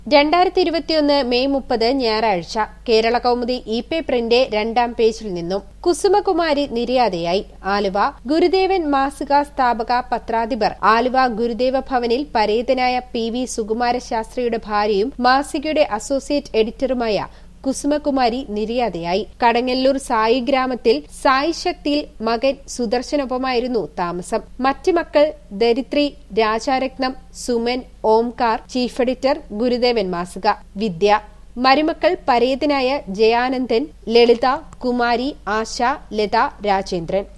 രണ്ടായിരത്തി ഇരുപത്തിയൊന്ന് മെയ് മുപ്പത് ഞായറാഴ്ച കേരള കൗമുദി ഇ പേപ്പറിന്റെ രണ്ടാം പേജിൽ നിന്നും കുസുമകുമാരി നിര്യാതയായി ആലുവ ഗുരുദേവൻ മാസിക സ്ഥാപക പത്രാധിപർ ആലുവ ഗുരുദേവ ഭവനിൽ പരേതനായ പി വി സുകുമാരശാസ്ത്രിയുടെ ഭാര്യയും മാസികയുടെ അസോസിയേറ്റ് എഡിറ്ററുമായ കുസുമകുമാരി നിര്യാതയായി കടങ്ങല്ലൂർ സായി ഗ്രാമത്തിൽ സായി ശക്തിയിൽ മകൻ സുദർശനൊപ്പമായിരുന്നു താമസം മറ്റ് മക്കൾ ദരിത്രി രാജാരത്നം സുമൻ ഓംകാർ ചീഫ് എഡിറ്റർ ഗുരുദേവൻ മാസിക വിദ്യ മരുമക്കൾ പരേതനായ ജയാനന്ദൻ ലളിത കുമാരി ആശ ലത രാജേന്ദ്രൻ